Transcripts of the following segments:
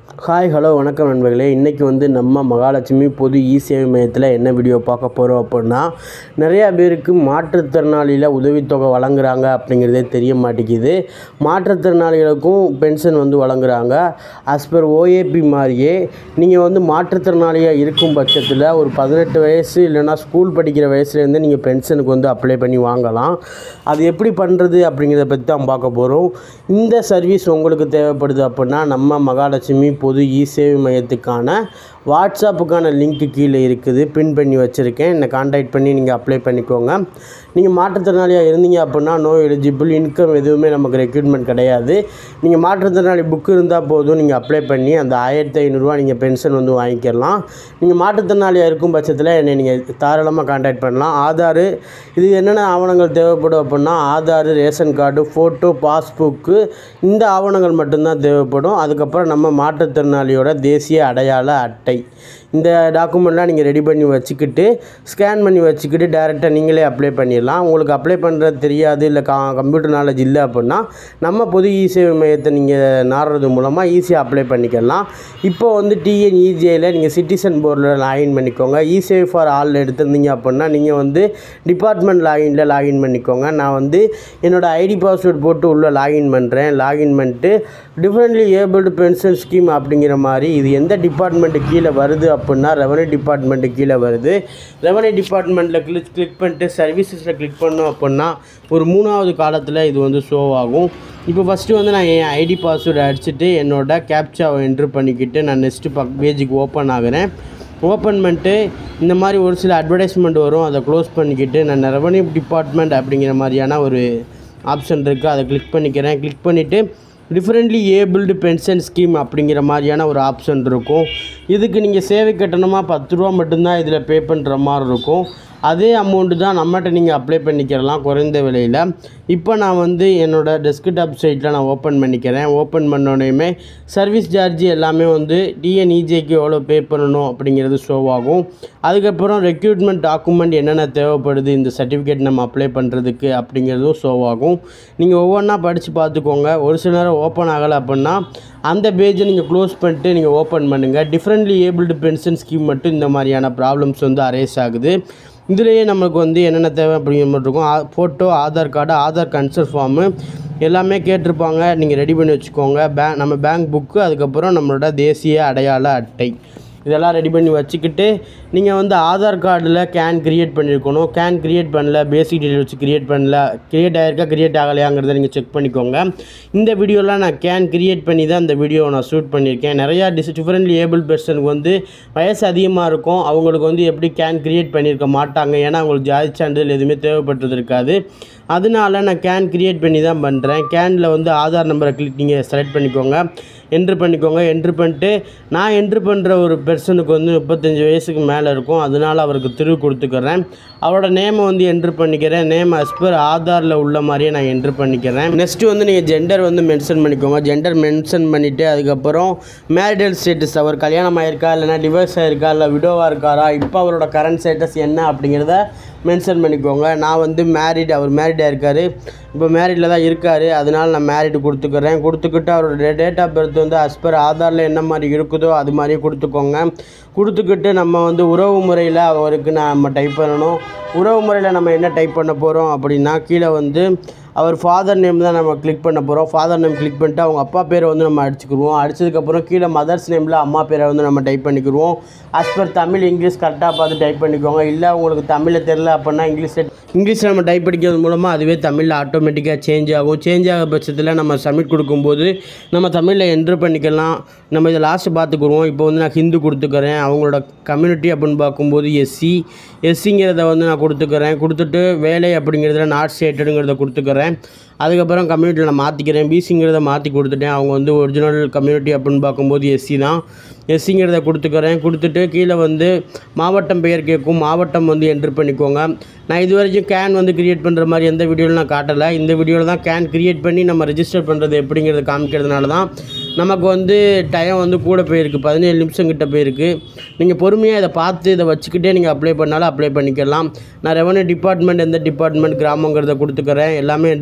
hi hello வணக்கம் நண்பர்களே இன்றைக்கி வந்து நம்ம மகாலட்சுமி பொது இ சேவை மையத்தில் என்ன வீடியோ பார்க்க போகிறோம் அப்படின்னா நிறையா பேருக்கு மாற்றுத்திறனாளியில் உதவித்தொகை வழங்குறாங்க அப்படிங்கிறதே தெரிய மாட்டேங்குது மாற்றுத்திறனாளிகளுக்கும் பென்ஷன் வந்து வழங்குறாங்க as per ஓஏபி மாதிரியே நீங்கள் வந்து மாற்றுத்திறனாளியாக இருக்கும் பட்சத்தில் ஒரு பதினெட்டு வயசு இல்லைன்னா ஸ்கூல் படிக்கிற வயசுலேருந்து நீங்கள் பென்ஷனுக்கு வந்து அப்ளை பண்ணி வாங்கலாம் அது எப்படி பண்ணுறது அப்படிங்கிறத பற்றி தான் பார்க்க போகிறோம் இந்த சர்வீஸ் உங்களுக்கு தேவைப்படுது அப்படின்னா நம்ம மகாலட்சுமி பொது இ சேவை மையத்துக்கான வாட்ஸ்அப்புக்கான லிங்க்கு கீழே இருக்குது பின் பண்ணி வச்சுருக்கேன் என்னை காண்டாக்ட் பண்ணி நீங்கள் அப்ளை பண்ணிக்கோங்க நீங்கள் மாற்றுத்திறனாளியாக இருந்தீங்க அப்படின்னா நோ எலிஜிபிள் இன்கம் எதுவுமே நமக்கு ரெக்ரூட்மெண்ட் கிடையாது நீங்கள் மாற்றுத்திறனாளி புக்கு இருந்தால் போதும் நீங்கள் அப்ளை பண்ணி அந்த ஆயிரத்தி ஐநூறுரூவா நீங்கள் பென்ஷன் வந்து வாங்கிக்கலாம் நீங்கள் மாற்றுத்திறனாளியாக இருக்கும் பட்சத்தில் என்னை நீங்கள் தாராளமாக காண்டாக்ட் பண்ணலாம் ஆதார் இது என்னென்ன ஆவணங்கள் தேவைப்படும் அப்படின்னா Aadhaar ration card photo passbook இந்த ஆவணங்கள் மட்டும்தான் தேவைப்படும் அதுக்கப்புறம் நம்ம மாற்றுத்திறனாளியோட தேசிய அடையாள அட்டை இந்த டாக்குமெண்ட்லாம் நீங்கள் ரெடி பண்ணி வச்சுக்கிட்டு ஸ்கேன் பண்ணி வச்சுக்கிட்டு டேரெக்டாக நீங்களே அப்ளை பண்ணிடலாம் உங்களுக்கு அப்ளை பண்ணுறது தெரியாது இல்லை கா கம்ப்யூட்டர் நாலேஜ் இல்லை அப்படின்னா நம்ம பொது இ சேவை மையத்தை நீங்கள் நாடுறது மூலமாக ஈஸியாக அப்ளை பண்ணிக்கலாம் இப்போ வந்து டிஎன்இஜேயில் நீங்கள் சிட்டிசன் போர்டில் லாகின் பண்ணிக்கோங்க இ சேவை ஃபார் ஆல் எடுத்திருந்தீங்க அப்படின்னா நீங்கள் வந்து டிபார்ட்மெண்ட் லாகினில் லாகின் பண்ணிக்கோங்க நான் வந்து என்னோடய ஐடி பாஸ்வேர்ட் போட்டு உள்ளே லாகின் பண்ணுறேன் லாகின் பண்ணிட்டு டிஃப்ரெண்ட்லி ஏபிள்டு பென்ஷன் ஸ்கீம் அப்படிங்கிற மாதிரி இது எந்த டிபார்ட்மெண்ட்டு கீழே வருது அப்படின்னா ரெவன்யூ டிபார்ட்மெண்ட்டு கீழே வருது ரெவன்யூ டிபார்ட்மெண்ட்டில் கிளிக் கிளிக் பண்ணிட்டு சர்வீசஸில் கிளிக் பண்ணோம் அப்படின்னா ஒரு மூணாவது காலத்தில் இது வந்து ஷோ ஆகும் இப்போ ஃபஸ்ட்டு வந்து நான் என் ஐடி பாஸ்வேர்டு அடிச்சுட்டு என்னோட கேப்சாவை என்ட்ரு பண்ணிக்கிட்டு நான் நெக்ஸ்ட்டு பக் பேஜுக்கு ஓப்பன் ஆகுறேன் ஓப்பன் பண்ணிட்டு இந்த மாதிரி ஒரு சில அட்வர்டைஸ்மெண்ட் வரும் அதை க்ளோஸ் பண்ணிக்கிட்டு நான் ரெவன்யூ டிபார்ட்மெண்ட் அப்படிங்கிற மாதிரியான ஒரு ஆப்ஷன் இருக்குது அதை கிளிக் பண்ணிக்கிறேன் கிளிக் பண்ணிவிட்டு டிஃப்ரெண்ட்லி ஏபிள்டு பென்ஷன் ஸ்கீம் அப்படிங்கிற மாதிரியான ஒரு ஆப்ஷன் இருக்கும் இதுக்கு நீங்கள் சேவை கட்டணமாக பத்து ரூபா மட்டும்தான் இதில் பே பண்ணுற மாதிரி இருக்கும் அதே அமௌண்ட்டு தான் நம்மகிட்ட நீங்கள் அப்ளை பண்ணிக்கிறலாம் குறைந்த விலையில் இப்போ நான் வந்து என்னோடய டெஸ்க்டாப் சைட்டில் நான் ஓப்பன் பண்ணிக்கிறேன் ஓப்பன் பண்ணோடனேயுமே சர்வீஸ் சார்ஜ் எல்லாமே வந்து டிஎன்இஜேக்கு எவ்வளோ பே பண்ணணும் அப்படிங்கிறது ஷோ ஆகும் அதுக்கப்புறம் ரெக்ரூட்மெண்ட் டாக்குமெண்ட் என்னென்ன தேவைப்படுது இந்த சர்டிஃபிகேட் நம்ம அப்ளை பண்ணுறதுக்கு அப்படிங்கிறதும் ஷோ ஆகும் நீங்கள் ஒவ்வொன்றா படித்து பார்த்துக்கோங்க ஒரு சில நேரம் ஓப்பன் ஆகலை அப்படின்னா அந்த பேஜை நீங்கள் க்ளோஸ் பண்ணிட்டு நீங்கள் ஓப்பன் பண்ணுங்கள் டிஃப்ரெண்ட்லி ஏபிள்டு பென்ஷன் ஸ்கீம் மட்டும் இந்த மாதிரியான ப்ராப்ளம்ஸ் வந்து அரேஸ் ஆகுது இதுலேயே நமக்கு வந்து என்னென்ன தேவை அப்படிங்கிற மாதிரி இருக்கும் ஆ photo Aadhaar card Aadhaar consent form எல்லாமே கேட்டிருப்பாங்க நீங்கள் ரெடி பண்ணி வச்சுக்கோங்க பே நம்ம பேங்க் புக்கு அதுக்கப்புறம் நம்மளோட தேசிய அடையாள அட்டை இதெல்லாம் ரெடி பண்ணி வச்சுக்கிட்டு நீங்கள் வந்து ஆதார் கார்டில் கேன் க்ரியேட் பண்ணியிருக்கணும் கேன் க்ரியேட் பண்ணல பேசிக் டீட்டெயில் வச்சு க்ரியேட் பண்ணல க்ரியேட் ஆகிருக்கா க்ரியேட் ஆகலையாங்கிறத நீங்கள் செக் பண்ணிக்கோங்க இந்த வீடியோலாம் நான் கேன் க்ரியேட் பண்ணி தான் இந்த வீடியோவை நான் ஷூட் பண்ணியிருக்கேன் நிறையா டிஸ் டிஃப்ரெண்ட்லி ஏபிள் பர்சனுக்கு வந்து வயசு அதிகமாக இருக்கும் அவங்களுக்கு வந்து எப்படி கேன் க்ரியேட் பண்ணியிருக்க மாட்டாங்க ஏன்னா அவங்களுக்கு ஜாதி சான்றிதழ் எதுவுமே தேவைப்பட்டது இருக்காது அதனால நான் கேன் க்ரியேட் பண்ணி தான் பண்ணுறேன் கேனில் வந்து ஆதார் நம்பரை கிளிக் நீங்கள் செலக்ட் பண்ணிக்கோங்க என்ட்ரு பண்ணிக்கோங்க என்ட்ரு பண்ணிட்டு நான் என்ட்ரு பண்ணுற ஒரு பெர்சனுக்கு வந்து முப்பத்தஞ்சு வயசுக்கு மேலே இருக்கும் அதனால அவருக்கு திரு கொடுத்துக்கிறேன் அவரோட நேமை வந்து என்ட்ரு பண்ணிக்கிறேன் நேம் as per ஆதாரில் உள்ள மாதிரியே நான் என்ட்ரு பண்ணிக்கிறேன் நெக்ஸ்ட்டு வந்து நீங்கள் ஜெண்டர் வந்து மென்ஷன் பண்ணிக்கோங்க ஜெண்டர் மென்ஷன் பண்ணிவிட்டு அதுக்கப்புறம் மேரிடல் ஸ்டேட்டஸ் அவர் கல்யாணம் ஆயிருக்கா இல்லைனா டிவோர்ஸ் ஆயிருக்கா இல்லை விடோவாக இருக்காரா இப்போ அவரோட கரண்ட் ஸ்டேட்டஸ் என்ன அப்படிங்கிறத மென்ஷன் பண்ணிக்கோங்க நான் வந்து மேரிட் அவர் மேரிடாக இருக்கார் இப்போ மேரிடில் தான் இருக்கார் அதனால நான் மேரிடு கொடுத்துக்கிறேன் கொடுத்துக்கிட்டு அவரோட டேட் ஆஃப் பர்த் வந்து as per ஆதாரில் என்ன மாதிரி இருக்குதோ அது மாதிரியே கொடுத்துக்கோங்க கொடுத்துக்கிட்டு நம்ம வந்து உறவு முறையில் அவருக்கு நம்ம டைப் பண்ணணும் உறவு முறையில் நம்ம என்ன டைப் பண்ண போகிறோம் அப்படின்னா கீழே வந்து அவர் ஃபாதர் நேம் தான் நம்ம கிளிக் பண்ண போகிறோம் ஃபாதர் நேம் கிளிக் பண்ணிட்டு அவங்க அப்பா பேரை வந்து நம்ம அடிச்சுக்கிருவோம் அடிச்சதுக்கப்புறம் கீழே மதர்ஸ் நேமில் அம்மா பேரை வந்து நம்ம டைப் பண்ணிக்கிருவோம் as per தமிழ் இங்கிலீஷ் கரெக்டாக பார்த்து டைப் பண்ணிக்கோங்க இல்லை உங்களுக்கு தமிழில் தெரில அப்படின்னா இங்கிலீஷில் இங்கிலீஷில் நம்ம டைப் படிக்கிறது மூலமாக அதுவே தமிழில் ஆட்டோமேட்டிக்காக சேஞ்ச் ஆகும் சேஞ்ச் ஆக பட்சத்தில் நம்ம சப்மிட் கொடுக்கும்போது நம்ம தமிழில் என்ட்ரு பண்ணிக்கலாம் நம்ம இதை லாஸ்ட்டு பார்த்துக்குருவோம் இப்போ வந்து நான் ஹிந்து கொடுத்துக்கிறேன் அவங்களோட கம்யூனிட்டி அப்படின்னு பார்க்கும்போது எஸ்சி எஸ்சிங்கிறத வந்து நான் கொடுத்துக்கிறேன் கொடுத்துட்டு வேலை அப்படிங்கிறதுல நாட் ஸ்டேட்டடுங்கிறத கொடுத்துக்கிறேன் அதுக்கப்புறம் கம்யூனிட்டியில் நான் மாற்றிக்கிறேன் பிசிங்கிறத மாற்றி கொடுத்துட்டேன் அவங்க வந்து ஒரிஜினல் கம்யூனிட்டி அப்படின்னு பார்க்கும்போது எஸ்சி தான் எஸ்சிங்கிறத கொடுத்துக்கிறேன் கொடுத்துட்டு கீழே வந்து மாவட்டம் பெயர் கேட்கும் மாவட்டம் வந்து என்ட்ரு பண்ணிக்கோங்க நான் இது வரைக்கும் கேன் வந்து கிரியேட் பண்ணுற மாதிரி எந்த வீடியோவில் நான் காட்டலை இந்த வீடியோவில் தான் கேன் கிரியேட் பண்ணி நம்ம ரெஜிஸ்டர் பண்ணுறது எப்படிங்கிறத காமிக்கிறதுனால தான் நமக்கு வந்து டைம் வந்து கூட போயிருக்கு பதினேழு நிமிஷம் கிட்ட போயிருக்கு நீங்கள் பொறுமையாக இதை பார்த்து இதை வச்சுக்கிட்டே நீங்கள் அப்ளை பண்ணாலும் அப்ளை பண்ணிக்கலாம் நான் ரெவன்யூ டிபார்ட்மெண்ட் எந்த டிபார்ட்மெண்ட் கிராமங்கிறத கொடுத்துக்கிறேன் எல்லாமே என்ட்ரு பண்ணிட்டு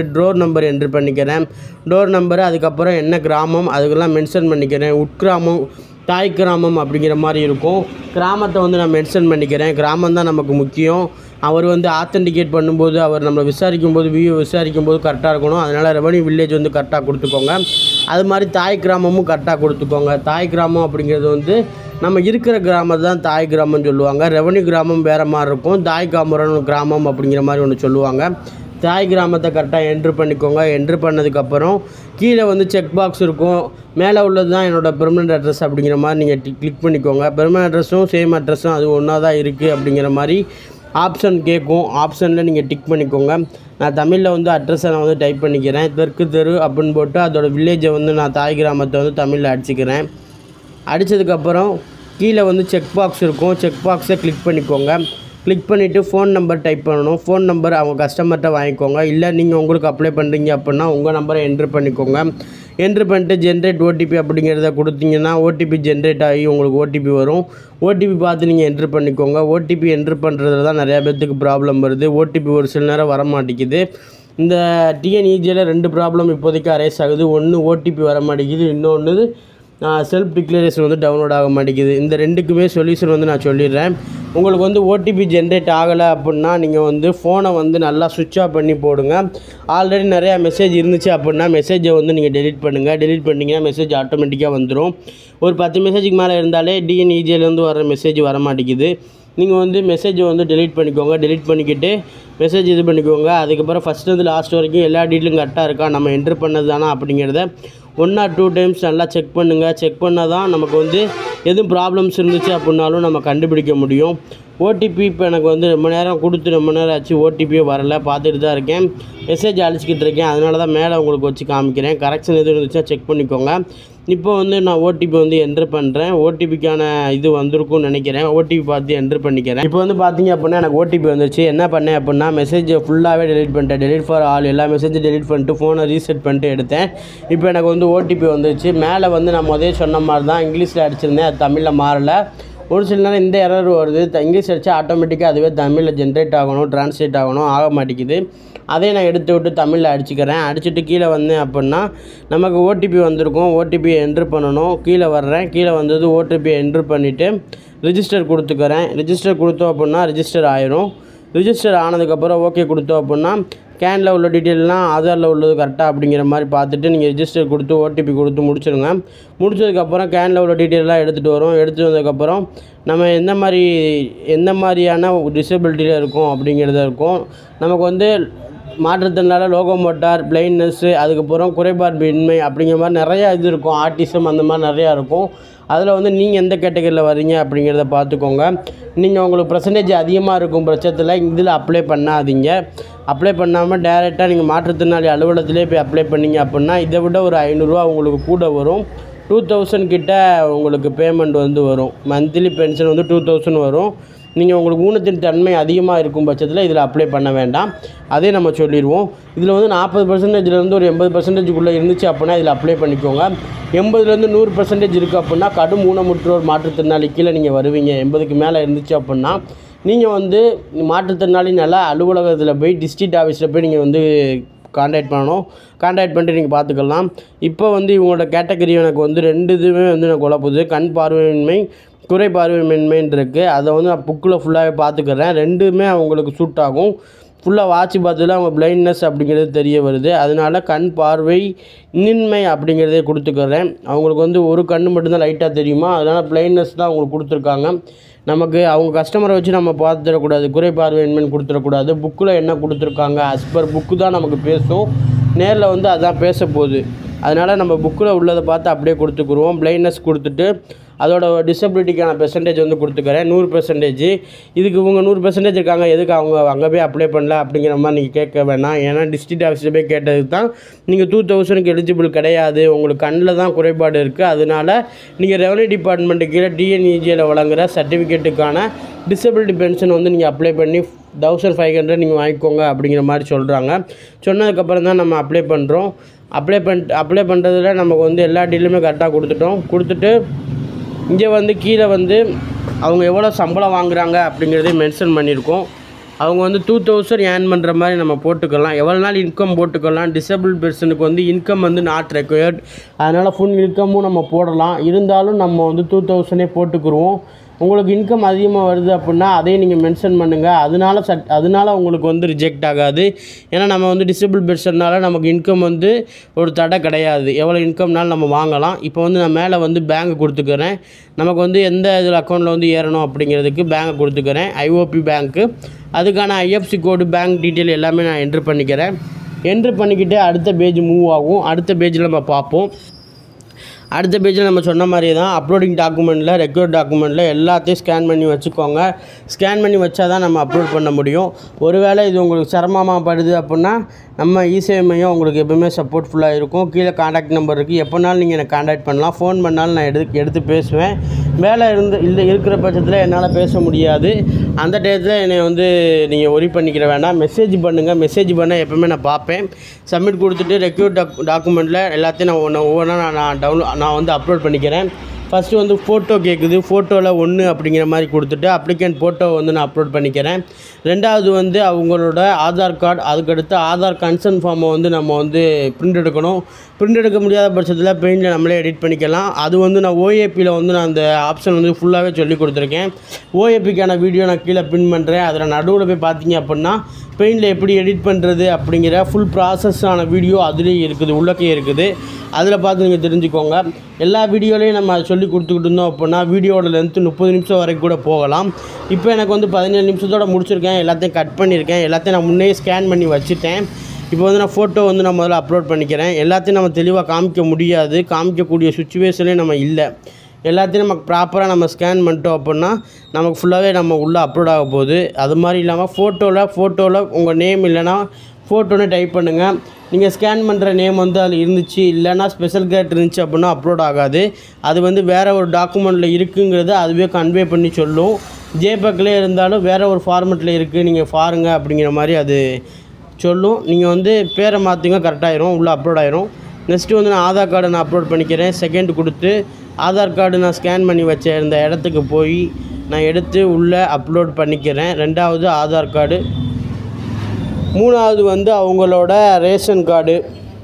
டோர் நம்பர் என்ட்ரு பண்ணிக்கிறேன் டோர் நம்பரு அதுக்கப்புறம் என்ன கிராமம் அதுக்கெல்லாம் மென்ஷன் பண்ணிக்கிறேன் உட்கிராமம் தாய் கிராமம் அப்படிங்கிற மாதிரி இருக்கும் கிராமத்தை வந்து நான் மென்ஷன் பண்ணிக்கிறேன் கிராமம் தான் நமக்கு முக்கியம் அவர் வந்து ஆத்தென்டிகேட் பண்ணும்போது அவர் நம்மளை விசாரிக்கும் போது வியூ விசாரிக்கும் போது கரெக்டாக இருக்கணும் அதனால் ரெவன்யூ வில்லேஜ் வந்து கரெக்டாக கொடுத்துக்கோங்க அது மாதிரி தாய் கிராமமும் கரெக்டாக கொடுத்துக்கோங்க தாய் கிராமம் அப்படிங்கிறது வந்து நம்ம இருக்கிற கிராமம் தான் தாய் கிராமம்னு சொல்லுவாங்க ரெவன்யூ கிராமம் வேறு மாதிரி இருக்கும் தாய் காமரன் கிராமம் அப்படிங்கிற மாதிரி ஒன்று சொல்லுவாங்க தாய் கிராமத்தை கரெக்டாக என்ட்ரு பண்ணிக்கோங்க என்ட்ரு பண்ணதுக்கப்புறம் கீழே வந்து செக் பாக்ஸ் இருக்கும் மேலே உள்ளது தான் என்னோடய பெர்மனெண்ட் அட்ரஸ் அப்படிங்கிற மாதிரி நீங்கள் கிளிக் பண்ணிக்கோங்க பெர்மனெண்ட் அட்ரஸும் சேம் அட்ரஸும் அது ஒன்றா தான் இருக்குது அப்படிங்கிற மாதிரி ஆப்ஷன் கேட்கும் ஆப்ஷனில் நீங்கள் டிக் பண்ணிக்கோங்க நான் தமிழில் வந்து அட்ரஸை நான் வந்து டைப் பண்ணிக்கிறேன் தெற்கு தெரு அப்படின்னு போட்டு அதோட வில்லேஜை வந்து நான் தாய் கிராமத்தை வந்து தமிழில் அடிச்சுக்கிறேன் அடித்ததுக்கப்புறம் கீழே வந்து செக் பாக்ஸ் இருக்கும் செக் பாக்ஸை கிளிக் பண்ணிக்கோங்க கிளிக் பண்ணிவிட்டு ஃபோன் நம்பர் டைப் பண்ணணும் ஃபோன் நம்பர் அவங்க கஸ்டமர்கிட்ட வாங்கிக்கோங்க இல்லை நீங்கள் உங்களுக்கு அப்ளை பண்ணுறீங்க அப்படின்னா உங்கள் நம்பரை என்ட்ரு பண்ணிக்கோங்க என்ட்ரு பண்ணிட்டு ஜென்ரேட் ஓடிபி அப்படிங்கிறத கொடுத்தீங்கன்னா ஓடிபி ஜென்ரேட் ஆகி உங்களுக்கு ஓடிபி வரும் ஓடிபி பார்த்து நீங்கள் என்ட்ரு பண்ணிக்கோங்க ஓடிபி என்ட்ரு பண்ணுறதுல தான் நிறையா பேர்த்துக்கு ப்ராப்ளம் வருது ஓடிபி ஒரு சில நேரம் வர மாட்டேங்குது இந்த டிஎன்இஜியில் ரெண்டு ப்ராப்ளம் இப்போதைக்கு அரைஸ் ஆகுது ஒன்று ஓடிபி வர மாட்டேங்குது இன்னொன்று செல்ஃப் டிக்ளரேஷன் வந்து டவுன்லோட் ஆக மாட்டேங்குது இந்த ரெண்டுக்குமே சொல்யூஷன் வந்து நான் சொல்லிடுறேன் உங்களுக்கு வந்து ஓடிபி ஜென்ரேட் ஆகலை அப்படின்னா நீங்கள் வந்து ஃபோனை வந்து நல்லா சுவிட்ச் ஆஃப் பண்ணி போடுங்க ஆல்ரெடி நிறையா மெசேஜ் இருந்துச்சு அப்படின்னா மெசேஜை வந்து நீங்கள் டெலிட் பண்ணுங்கள் டெலிட் பண்ணிங்கன்னா மெசேஜ் ஆட்டோமேட்டிக்காக வந்துடும் ஒரு பத்து மெசேஜுக்கு மேலே இருந்தாலே டிஎன்இஜிலேருந்து வர மெசேஜ் வர மாட்டேங்குது நீங்கள் வந்து மெசேஜை வந்து டெலிட் பண்ணிக்கோங்க டெலிட் பண்ணிக்கிட்டு மெசேஜ் இது பண்ணிக்கோங்க அதுக்கப்புறம் ஃபஸ்ட்லேருந்து லாஸ்ட் வரைக்கும் எல்லா டீட்டெயிலும் கரெக்டாக இருக்கா நம்ம என்ட்ரு பண்ணது தானா அப்படிங்கிறத ஒன் ஆர் டூ டைம்ஸ் நல்லா செக் பண்ணுங்கள் செக் பண்ணால் தான் நமக்கு வந்து எதுவும் ப்ராப்ளம்ஸ் இருந்துச்சு அப்படின்னாலும் நம்ம கண்டுபிடிக்க முடியும் ஓடிபி இப்போ எனக்கு வந்து ரொம்ப நேரம் கொடுத்து ரொம்ப நேரம் ஆச்சு ஓடிபியே வரல பார்த்துட்டு தான் இருக்கேன் மெசேஜ் அழிச்சிக்கிட்டு இருக்கேன் அதனால தான் மேலே உங்களுக்கு வச்சு காமிக்கிறேன் கரெக்ஷன் எதுவும் இருந்துச்சுன்னா செக் பண்ணிக்கோங்க இப்போ வந்து நான் ஓடிபி வந்து என்ட்ரு பண்ணுறேன் ஓடிபிக்கான இது வந்திருக்கும்னு நினைக்கிறேன் ஓடிபி பார்த்து என்ட்ரு பண்ணிக்கிறேன் இப்போ வந்து பார்த்தீங்க அப்படின்னா எனக்கு ஓடிபி வந்துருச்சு என்ன பண்ணேன் அப்படின்னா மெசேஜை ஃபுல்லாகவே டெலிட் பண்ணிட்டேன் டெலிட் ஃபார் ஆல் எல்லா மெசேஜும் டெலிட் பண்ணிட்டு ஃபோனை ரீசெட் பண்ணிட்டு எடுத்தேன் இப்போ எனக்கு வந்து ஓடிபி வந்துருச்சு மேலே வந்து நான் முதலே சொன்ன மாதிரி தான் இங்கிலீஷில் அடிச்சிருந்தேன் அது தமிழில் மாறலை ஒரு சில நேரம் இந்த எரர் வருது த- இங்கிலீஷ் அடிச்சா ஆட்டோமேட்டிக்காக அதுவே தமிழில் ஜென்ரேட் ஆகணும் ட்ரான்ஸ்லேட் ஆகணும் ஆக மாட்டேங்குது அதே நான் எடுத்து விட்டு தமிழில் அடிச்சுக்கிறேன் அடிச்சுட்டு கீழே வந்தேன் அப்படின்னா நமக்கு ஓடிபி வந்திருக்கும் ஓடிபியை என்ட்ரு பண்ணணும் கீழே வர்றேன் கீழே வந்தது ஓடிபியை என்ட்ரு பண்ணிவிட்டு ரிஜிஸ்டர் கொடுத்துக்கிறேன் ரிஜிஸ்டர் கொடுத்தோம் அப்படின்னா ரிஜிஸ்டர் ஆயிரும் ரிஜிஸ்டர் ஆனதுக்கப்புறம் ஓகே கொடுத்தோம் அப்படின்னா கேனில் உள்ள டீட்டெயில்லாம் ஆதாரில் உள்ளது கரெக்டாக அப்படிங்கிற மாதிரி பார்த்துட்டு நீங்கள் ரிஜிஸ்டர் கொடுத்து ஓடிபி கொடுத்து முடிச்சிடுங்க முடிச்சதுக்கப்புறம் கேனில் உள்ள டீட்டெயிலாம் எடுத்துகிட்டு வரும் எடுத்துகிட்டு வந்ததுக்கப்புறம் நம்ம எந்த மாதிரி எந்த மாதிரியான டிசபிலிட்டியில் இருக்கோம் அப்படிங்கிறத இருக்கும் நமக்கு வந்து மாற்றுத்திறனால லோகோ மோட்டார் பிளைண்ட்னஸ்ஸு அதுக்கப்புறம் குறைபார்பின்மை அப்படிங்கிற மாதிரி நிறையா இது இருக்கும் ஆர்டிசம் அந்த மாதிரி நிறையா இருக்கும் அதில் வந்து நீங்கள் எந்த கேட்டகரியில் வர்றீங்க அப்படிங்கிறத பார்த்துக்கோங்க நீங்கள் உங்களுக்கு பர்சன்டேஜ் அதிகமாக இருக்கும் பட்சத்தில் இதில் அப்ளை பண்ணாதீங்க அப்ளை பண்ணாமல் டேரெக்டாக நீங்கள் மாற்றுத்திறனாளி அலுவலகத்திலே போய் அப்ளை பண்ணீங்க அப்படின்னா இதை விட ஒரு ஐநூறுரூவா உங்களுக்கு கூட வரும் டூ தௌசண்ட் கிட்ட உங்களுக்கு பேமெண்ட் வந்து வரும் மந்த்லி பென்ஷன் வந்து டூ தௌசண்ட் வரும் நீங்கள் உங்களுக்கு ஊனத்தின் தன்மை அதிகமாக இருக்கும் பட்சத்தில் இதில் அப்ளை பண்ண வேண்டாம் அதே நம்ம சொல்லிடுவோம் இதில் வந்து நாற்பது பர்சன்டேஜ்லேருந்து ஒரு எண்பது பர்சன்டேஜுக்குள்ளே இருந்துச்சு அப்படின்னா இதில் அப்ளை பண்ணிக்கோங்க எண்பதுலேருந்து நூறு பர்சன்டேஜ் இருக்குது அப்படின்னா கடும் ஊனமுற்றோர் மாற்றுத்திறனாளி கீழே நீங்கள் வருவீங்க எண்பதுக்கு மேலே இருந்துச்சு அப்படின்னா நீங்கள் வந்து மாற்றுத்திறனாளி நல்லா அலுவலகத்தில் போய் டிஸ்ட்ரிக்ட் ஆஃபீஸில் போய் நீங்கள் வந்து காண்டாக்ட் பண்ணணும் காண்டாக்ட் பண்ணிட்டு நீங்கள் பார்த்துக்கலாம் இப்போ வந்து இவங்களோட கேட்டகரி எனக்கு வந்து ரெண்டு இதுவுமே வந்து எனக்கு குழப்புது கண் பார்வையின்மை குறை பார்வையின்மைன்னு இருக்குது அதை வந்து நான் புக்கில் ஃபுல்லாகவே பார்த்துக்கிறேன் ரெண்டுமே அவங்களுக்கு சூட் ஆகும் ஃபுல்லாக வாட்ச் பார்த்ததுல அவங்க பிளைண்ட்னஸ் அப்படிங்கிறது தெரிய வருது அதனால கண் பார்வை நின்மை அப்படிங்கிறதே கொடுத்துக்கிறேன் அவங்களுக்கு வந்து ஒரு கண்ணு மட்டும்தான் லைட்டாக தெரியுமா அதனால் பிளைண்ட்னஸ் தான் அவங்களுக்கு கொடுத்துருக்காங்க நமக்கு அவங்க கஸ்டமரை வச்சு நம்ம பார்த்துடக்கூடாது குறை பார்வையின்மைன்னு கொடுத்துடக்கூடாது புக்கில் என்ன கொடுத்துருக்காங்க as per புக்கு தான் நமக்கு பேசும் நேரில் வந்து அதான் பேச போகுது அதனால் நம்ம புக்கில் உள்ளதை பார்த்து அப்படியே கொடுத்துக்குருவோம் பிளைண்ட்னஸ் கொடுத்துட்டு அதோட டிசபிலிட்டிக்கான பெர்சன்டேஜ் வந்து கொடுத்துக்கிறேன் நூறு பெர்சன்டேஜ் இதுக்கு இவங்க நூறு பெர்சன்டேஜ் இருக்காங்க எதுக்கு அவங்க அங்கே போய் அப்ளை பண்ணல அப்படிங்கிற மாதிரி நீங்கள் கேட்க வேணாம் ஏன்னா டிஸ்ட்ரிக்ட் ஆஃபீஸில் போய் கேட்டதுக்கு தான் நீங்கள் டூ தௌசண்ட்க்கு எலிஜிபிள் கிடையாது உங்களுக்கு கண்ணில் தான் குறைபாடு இருக்குது அதனால நீங்கள் ரெவன்யூ டிபார்ட்மெண்ட்டு கீழே டிஎன்இஜியில் வழங்குற சர்டிஃபிகேட்டுக்கான டிசபிலிட்டி பென்ஷன் வந்து நீங்கள் அப்ளை பண்ணி தௌசண்ட் ஃபைவ் ஹண்ட்ரட் நீங்கள் வாங்கிக்கோங்க அப்படிங்கிற மாதிரி சொல்கிறாங்க சொன்னதுக்கப்புறம் தான் நம்ம அப்ளை பண்ணுறோம் அப்ளை பண்ணிட்டு அப்ளை பண்ணுறதுல நமக்கு வந்து எல்லா டீலுமே கரெக்டாக கொடுத்துட்டோம் கொடுத்துட்டு இங்கே வந்து கீழே வந்து அவங்க எவ்வளோ சம்பளம் வாங்குறாங்க அப்படிங்கிறதையும் மென்ஷன் பண்ணியிருக்கோம் அவங்க வந்து டூ தௌசண்ட் ஏர்ன் பண்ணுற மாதிரி நம்ம போட்டுக்கலாம் எவ்வளோ நாள் இன்கம் போட்டுக்கலாம் டிசபிள் பர்சனுக்கு வந்து இன்கம் வந்து நாட் ரெக்வயர்ட் அதனால் ஃபுல் இன்கமும் நம்ம போடலாம் இருந்தாலும் நம்ம வந்து டூ தௌசண்டே போட்டுக்குருவோம் உங்களுக்கு இன்கம் அதிகமாக வருது அப்படின்னா அதையும் நீங்கள் மென்ஷன் பண்ணுங்கள் அதனால சட் அதனால உங்களுக்கு வந்து ரிஜெக்ட் ஆகாது ஏன்னா நம்ம வந்து டிசபிள் பெர்சன்னால நமக்கு இன்கம் வந்து ஒரு தடை கிடையாது எவ்வளோ இன்கம்னாலும் நம்ம வாங்கலாம் இப்போ வந்து நான் மேலே வந்து பேங்க் கொடுத்துக்கிறேன் நமக்கு வந்து எந்த இதில் அக்கௌண்ட்டில் வந்து ஏறணும் அப்படிங்கிறதுக்கு பேங்க் கொடுத்துக்கிறேன் ஐஓபி பேங்க்கு அதுக்கான ஐஎஃப்சி கோடு பேங்க் டீட்டெயில் எல்லாமே நான் என்ட்ரு பண்ணிக்கிறேன் என்ட்ரு பண்ணிக்கிட்டு அடுத்த பேஜ் மூவ் ஆகும் அடுத்த பேஜில் நம்ம பார்ப்போம் அடுத்த பேஜில் நம்ம சொன்ன மாதிரியே தான் அப்லோடிங் டாக்குமெண்ட்டில் ரெக்யூர்ட் டாக்குமெண்ட்டில் எல்லாத்தையும் ஸ்கேன் பண்ணி வச்சுக்கோங்க ஸ்கேன் பண்ணி வச்சா தான் நம்ம அப்லோட் பண்ண முடியும் ஒருவேளை இது உங்களுக்கு சிரமமாக படுது அப்படின்னா நம்ம இசேவை மையம் உங்களுக்கு எப்பவுமே சப்போர்ட்ஃபுல்லாக இருக்கும் கீழே காண்டாக்ட் நம்பர் இருக்குது எப்போனாலும் நீங்கள் எனக்கு காண்டாக்ட் பண்ணலாம் ஃபோன் பண்ணாலும் நான் எடுத்து எடுத்து பேசுவேன் வேலை இருந்து இல்லை இருக்கிற பட்சத்தில் என்னால் பேச முடியாது அந்த டயத்தில் என்னை வந்து நீங்கள் ஒரி பண்ணிக்கிற வேண்டாம் மெசேஜ் பண்ணுங்கள் மெசேஜ் பண்ண எப்பவுமே நான் பார்ப்பேன் சப்மிட் கொடுத்துட்டு ரெக்யூர் டாக் டாக்குமெண்ட்டில் எல்லாத்தையும் நான் ஒன்று ஒவ்வொன்றா நான் நான் டவுன்லோட் நான் வந்து அப்லோட் பண்ணிக்கிறேன் ஃபஸ்ட்டு வந்து ஃபோட்டோ கேட்குது ஃபோட்டோவில் ஒன்று அப்படிங்கிற மாதிரி கொடுத்துட்டு அப்ளிகண்ட் ஃபோட்டோ வந்து நான் அப்லோட் பண்ணிக்கிறேன் ரெண்டாவது வந்து அவங்களோட ஆதார் கார்டு அதுக்கடுத்து ஆதார் கன்சர்ன் ஃபார்மை வந்து நம்ம வந்து பிரிண்ட் எடுக்கணும் பிரிண்ட் எடுக்க முடியாத பட்சத்தில் பெயிண்டில் நம்மளே எடிட் பண்ணிக்கலாம் அது வந்து நான் ஓஏபியில் வந்து நான் அந்த ஆப்ஷன் வந்து ஃபுல்லாகவே சொல்லி கொடுத்துருக்கேன் ஓஏபிக்கான வீடியோ நான் கீழே பின் பண்ணுறேன் அதில் நடுவில் போய் பார்த்தீங்க அப்படின்னா பெயிண்டில் எப்படி எடிட் பண்ணுறது அப்படிங்கிற ஃபுல் ப்ராசஸான வீடியோ அதுலேயும் இருக்குது உள்ளக்கே இருக்குது அதில் பார்த்து நீங்கள் தெரிஞ்சுக்கோங்க எல்லா வீடியோலையும் நம்ம அதை சொல்லி கொடுத்துக்கிட்டு இருந்தோம் அப்படின்னா வீடியோட லென்த்து முப்பது நிமிஷம் வரைக்கும் கூட போகலாம் இப்போ எனக்கு வந்து பதினேழு நிமிஷத்தோட முடிச்சிருக்கேன் எல்லாத்தையும் கட் பண்ணியிருக்கேன் எல்லாத்தையும் நான் முன்னே ஸ்கேன் பண்ணி வச்சுட்டேன் இப்போ வந்து நான் ஃபோட்டோ வந்து நான் முதல்ல அப்லோட் பண்ணிக்கிறேன் எல்லாத்தையும் நம்ம தெளிவாக காமிக்க முடியாது காமிக்கக்கூடிய சுச்சுவேஷனே நம்ம இல்லை எல்லாத்தையும் நமக்கு ப்ராப்பராக நம்ம ஸ்கேன் பண்ணிட்டோம் அப்படின்னா நமக்கு ஃபுல்லாகவே நம்ம உள்ளே அப்லோட் ஆக போகுது அது மாதிரி இல்லாமல் ஃபோட்டோவில் ஃபோட்டோவில் உங்கள் நேம் இல்லைன்னா ஃபோட்டோன்னு டைப் பண்ணுங்கள் நீங்கள் ஸ்கேன் பண்ணுற நேம் வந்து அதில் இருந்துச்சு இல்லைன்னா ஸ்பெஷல் கேட் இருந்துச்சு அப்படின்னா அப்லோட் ஆகாது அது வந்து வேறு ஒரு டாக்குமெண்ட்டில் இருக்குங்கிறத அதுவே கன்வே பண்ணி சொல்லும் ஜேபக்லேயே இருந்தாலும் வேறு ஒரு ஃபார்மெட்டில் இருக்குது நீங்கள் பாருங்க அப்படிங்கிற மாதிரி அது சொல்லும் நீங்கள் வந்து பேரை மாற்றுங்க கரெக்டாயிரும் உள்ளே அப்லோட் ஆயிரும் நெக்ஸ்ட்டு வந்து நான் ஆதார் கார்டை நான் அப்லோட் பண்ணிக்கிறேன் செகண்ட் கொடுத்து ஆதார் கார்டு நான் ஸ்கேன் பண்ணி வச்ச இந்த இடத்துக்கு போய் நான் எடுத்து உள்ளே அப்லோட் பண்ணிக்கிறேன் ரெண்டாவது ஆதார் கார்டு மூணாவது வந்து அவங்களோட ரேஷன் கார்டு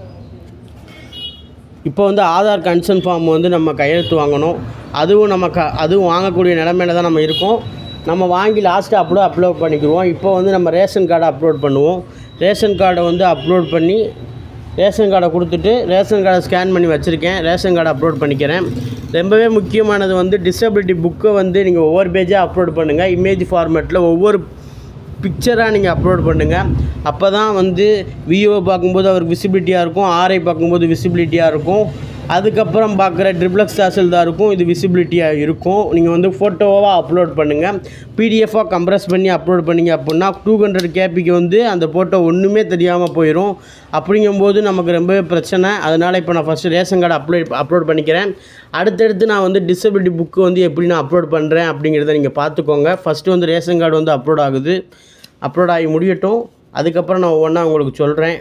இப்போ வந்து ஆதார் கன்சர்ன் ஃபார்ம் வந்து நம்ம கையெழுத்து வாங்கணும் அதுவும் நம்ம க அதுவும் வாங்கக்கூடிய நிலமையில தான் நம்ம இருக்கோம் நம்ம வாங்கி லாஸ்ட்டு அப்லோட் அப்லோட் பண்ணிக்கிடுவோம் இப்போ வந்து நம்ம ரேஷன் கார்டை அப்லோட் பண்ணுவோம் ரேஷன் கார்டை வந்து அப்லோட் பண்ணி ரேஷன் கார்டை கொடுத்துட்டு ரேஷன் கார்டை ஸ்கேன் பண்ணி வச்சுருக்கேன் ரேஷன் கார்டை அப்லோட் பண்ணிக்கிறேன் ரொம்பவே முக்கியமானது வந்து டிசபிலிட்டி புக்கை வந்து நீங்கள் ஒவ்வொரு பேஜாக அப்லோட் பண்ணுங்கள் இமேஜ் ஃபார்மேட்டில் ஒவ்வொரு பிக்சராக நீங்கள் அப்லோட் பண்ணுங்கள் அப்போ தான் வந்து விஓ பார்க்கும்போது அவருக்கு விசிபிலிட்டியாக இருக்கும் ஆர்ஐ பார்க்கும்போது விசிபிலிட்டியாக இருக்கும் அதுக்கப்புறம் பார்க்குற ட்ரிப்ளக்ஸ் தாசில்தாருக்கும் இது விசிபிலிட்டியாக இருக்கும் நீங்கள் வந்து ஃபோட்டோவாக அப்லோட் பண்ணுங்கள் பிடிஎஃபாக கம்ப்ரஸ் பண்ணி அப்லோட் பண்ணீங்க அப்படின்னா டூ ஹண்ட்ரட் கேபிக்கு வந்து அந்த ஃபோட்டோ ஒன்றுமே தெரியாமல் போயிடும் அப்படிங்கும்போது நமக்கு ரொம்பவே பிரச்சனை அதனால் இப்போ நான் first ration card upload upload பண்ணிக்கிறேன் அடுத்தடுத்து நான் வந்து டிசபிலிட்டி புக்கு வந்து எப்படி நான் அப்லோட் பண்ணுறேன் அப்படிங்கிறத நீங்கள் பார்த்துக்கோங்க ஃபஸ்ட்டு வந்து ரேஷன் கார்டு வந்து அப்லோட் ஆகுது அப்லோட் ஆகி முடியட்டும் அதுக்கப்புறம் நான் ஒவ்வொன்றா உங்களுக்கு சொல்கிறேன்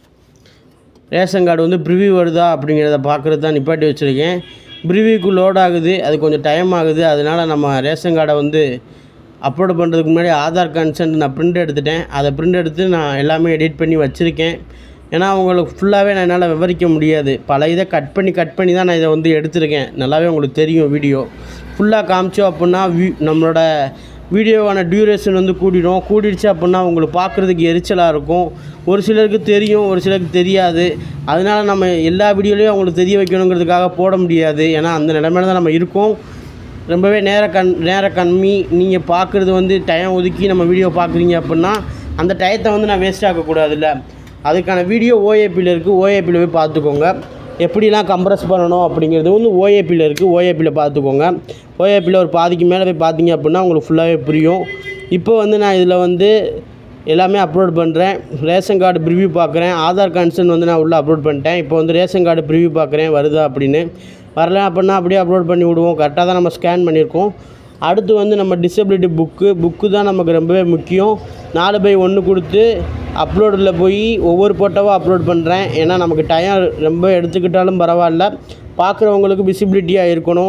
ரேஷன் கார்டு வந்து ப்ரிவ்யூ வருதா அப்படிங்கிறத பார்க்குறது தான் நிப்பாட்டி வச்சுருக்கேன் ப்ரிவ்யூக்கு லோட் ஆகுது அது கொஞ்சம் டைம் ஆகுது அதனால் நம்ம ரேஷன் கார்டை வந்து அப்லோட் பண்ணுறதுக்கு முன்னாடி ஆதார் கன்சென்ட் நான் பிரிண்ட் எடுத்துட்டேன் அதை பிரிண்ட் எடுத்து நான் எல்லாமே எடிட் பண்ணி வச்சுருக்கேன் ஏன்னா உங்களுக்கு ஃபுல்லாகவே நான் என்னால் விவரிக்க முடியாது பல இதை கட் பண்ணி கட் பண்ணி தான் நான் இதை வந்து எடுத்திருக்கேன் நல்லாவே உங்களுக்கு தெரியும் வீடியோ ஃபுல்லாக காமிச்சோம் அப்படின்னா வி நம்மளோட வீடியோவான டியூரேஷன் வந்து கூடிடும் கூடிடுச்சு அப்படின்னா உங்களுக்கு பார்க்குறதுக்கு எரிச்சலாக இருக்கும் ஒரு சிலருக்கு தெரியும் ஒரு சிலருக்கு தெரியாது அதனால நம்ம எல்லா வீடியோலையும் அவங்களுக்கு தெரிய வைக்கணுங்கிறதுக்காக போட முடியாது ஏன்னா அந்த நிலைமையில தான் நம்ம இருக்கோம் ரொம்பவே நேர கண் நேர கம்மி நீங்கள் பார்க்குறது வந்து டைம் ஒதுக்கி நம்ம வீடியோ பார்க்குறீங்க அப்படின்னா அந்த டயத்தை வந்து நான் வேஸ்ட் ஆக்கக்கூடாதுல்ல அதுக்கான வீடியோ ஓஏபியில் இருக்குது ஓஏபியில் போய் பார்த்துக்கோங்க எப்படிலாம் கம்ப்ரஸ் பண்ணணும் அப்படிங்கிறது வந்து ஓஏபியில் இருக்குது ஓஏபியில் பார்த்துக்கோங்க ஓஏபியில் ஒரு பாதிக்கு மேலே போய் பார்த்தீங்க அப்படின்னா உங்களுக்கு ஃபுல்லாகவே புரியும் இப்போ வந்து நான் இதில் வந்து எல்லாமே அப்லோட் பண்ணுறேன் ரேஷன் கார்டு ப்ரிவ்யூ பார்க்குறேன் ஆதார் கன்சர்ன் வந்து நான் உள்ளே அப்லோட் பண்ணிட்டேன் இப்போ வந்து ரேஷன் கார்டு ப்ரிவ்யூ பார்க்குறேன் வருதா அப்படின்னு வரல அப்படின்னா அப்படியே அப்லோட் பண்ணி விடுவோம் கரெக்டாக தான் நம்ம ஸ்கேன் பண்ணியிருக்கோம் அடுத்து வந்து நம்ம டிசபிலிட்டி புக்கு புக்கு தான் நமக்கு ரொம்பவே முக்கியம் நாலு பை ஒன்று கொடுத்து அப்லோடில் போய் ஒவ்வொரு ஃபோட்டோவாக அப்லோட் பண்ணுறேன் ஏன்னா நமக்கு டைம் ரொம்ப எடுத்துக்கிட்டாலும் பரவாயில்ல பார்க்குறவங்களுக்கு விசிபிலிட்டியாக இருக்கணும்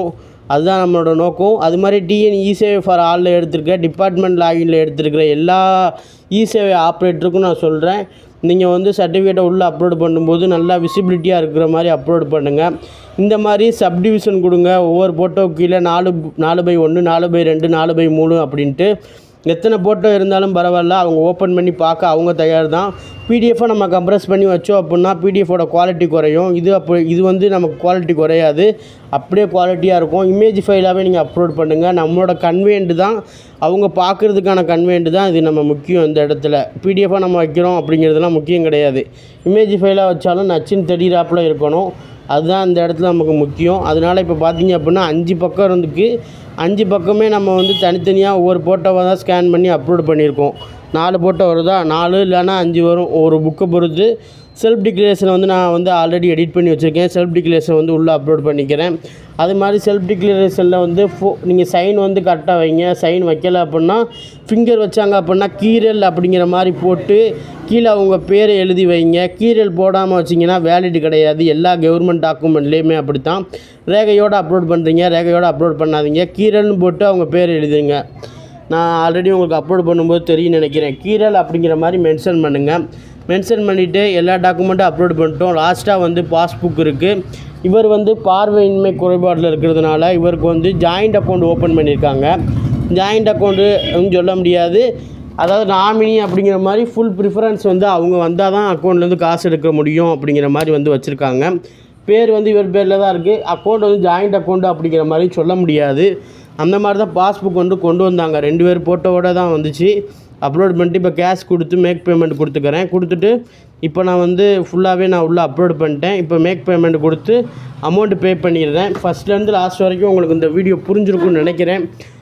அதுதான் நம்மளோட நோக்கம் அது மாதிரி டிஎன் இசேவை ஃபார் ஆலில் எடுத்திருக்க டிபார்ட்மெண்ட் லாகின்ல எடுத்திருக்கிற எல்லா இசேவை ஆப்ரேட்டருக்கும் நான் சொல்கிறேன் நீங்கள் வந்து சர்டிஃபிகேட்டை உள்ளே அப்லோட் பண்ணும்போது நல்லா விசிபிலிட்டியாக இருக்கிற மாதிரி அப்லோட் பண்ணுங்கள் இந்த மாதிரி சப்டிவிஷன் கொடுங்க ஒவ்வொரு ஃபோட்டோ கீழே நாலு நாலு பை ஒன்று நாலு பை ரெண்டு நாலு பை மூணு அப்படின்ட்டு எத்தனை ஃபோட்டோ இருந்தாலும் பரவாயில்ல அவங்க ஓப்பன் பண்ணி பார்க்க அவங்க தயார் தான் பிடிஎஃபை நம்ம கம்ப்ரஸ் பண்ணி வச்சோம் அப்படின்னா பிடிஎஃபோட குவாலிட்டி குறையும் இது அப்போ இது வந்து நமக்கு குவாலிட்டி குறையாது அப்படியே குவாலிட்டியாக இருக்கும் இமேஜ் ஃபைலாகவே நீங்கள் அப்லோட் பண்ணுங்கள் நம்மளோட கன்வென்ட் தான் அவங்க பார்க்குறதுக்கான கன்வென்ட் தான் இது நம்ம முக்கியம் இந்த இடத்துல பிடிஎஃபாக நம்ம வைக்கிறோம் அப்படிங்கிறதுலாம் முக்கியம் கிடையாது இமேஜ் ஃபைலாக வச்சாலும் நச்சுன்னு தெரியறாப்புல இருக்கணும் அதுதான் இந்த இடத்துல நமக்கு முக்கியம் அதனால் இப்போ பார்த்தீங்க அப்படின்னா அஞ்சு பக்கம் இருந்துக்கு அஞ்சு பக்கமே நம்ம வந்து தனித்தனியாக ஒவ்வொரு ஃபோட்டோவை தான் ஸ்கேன் பண்ணி அப்லோட் பண்ணியிருக்கோம் நாலு ஃபோட்டோ வருதா நாலு இல்லைன்னா அஞ்சு வரும் ஒரு புக்கை பொறுத்து செல்ஃப் டிக்ளரேஷனை வந்து நான் வந்து ஆல்ரெடி எடிட் பண்ணி வச்சுருக்கேன் செல்ஃப் டிக்ளரேஷன் வந்து உள்ளே அப்லோட் பண்ணிக்கிறேன் அது மாதிரி செல்ஃப் டிக்ளரேஷனில் வந்து ஃபோ நீங்கள் சைன் வந்து கரெக்டாக வைங்க சைன் வைக்கல அப்படின்னா ஃபிங்கர் வச்சாங்க அப்படின்னா கீரல் அப்படிங்கிற மாதிரி போட்டு கீழே அவங்க பேரை எழுதி வைங்க கீரல் போடாமல் வச்சிங்கன்னா வேலிட் கிடையாது எல்லா கவர்மெண்ட் டாக்குமெண்ட்லேயுமே அப்படி தான் ரேகையோடு அப்லோட் பண்ணுறீங்க ரேகையோடு அப்லோட் பண்ணாதீங்க கீரல்னு போட்டு அவங்க பேர் எழுதுங்க நான் ஆல்ரெடி உங்களுக்கு அப்லோட் பண்ணும்போது தெரியும் நினைக்கிறேன் கீரல் அப்படிங்கிற மாதிரி மென்ஷன் பண்ணுங்கள் மென்ஷன் பண்ணிவிட்டு எல்லா டாக்குமெண்ட்டும் அப்லோட் பண்ணிட்டோம் லாஸ்ட்டாக வந்து பாஸ்புக் இருக்குது இவர் வந்து பார்வையின்மை குறைபாடில் இருக்கிறதுனால இவருக்கு வந்து ஜாயிண்ட் அக்கௌண்ட் ஓப்பன் பண்ணியிருக்காங்க ஜாயிண்ட் அக்கௌண்ட்டு சொல்ல முடியாது அதாவது நாமினி அப்படிங்கிற மாதிரி ஃபுல் ப்ரிஃபரன்ஸ் வந்து அவங்க வந்தால் தான் அக்கௌண்ட்லேருந்து காசு எடுக்க முடியும் அப்படிங்கிற மாதிரி வந்து வச்சுருக்காங்க பேர் வந்து இவர் பேரில் தான் இருக்குது அக்கௌண்ட் வந்து ஜாயிண்ட் அக்கௌண்ட் அப்படிங்கிற மாதிரி சொல்ல முடியாது அந்த மாதிரி தான் பாஸ்புக் வந்து கொண்டு வந்தாங்க ரெண்டு பேர் ஃபோட்டோவோட தான் வந்துச்சு அப்லோட் பண்ணிட்டு இப்போ கேஷ் கொடுத்து மேக் பேமெண்ட் கொடுத்துக்கிறேன் கொடுத்துட்டு இப்போ நான் வந்து ஃபுல்லாகவே நான் உள்ளே அப்லோட் பண்ணிட்டேன் இப்போ மேக் பேமெண்ட் கொடுத்து அமௌண்ட் பே பண்ணிடுறேன் ஃபஸ்ட்லேருந்து லாஸ்ட் வரைக்கும் உங்களுக்கு இந்த வீடியோ புரிஞ்சிருக்கும்னு நினைக்கிறேன்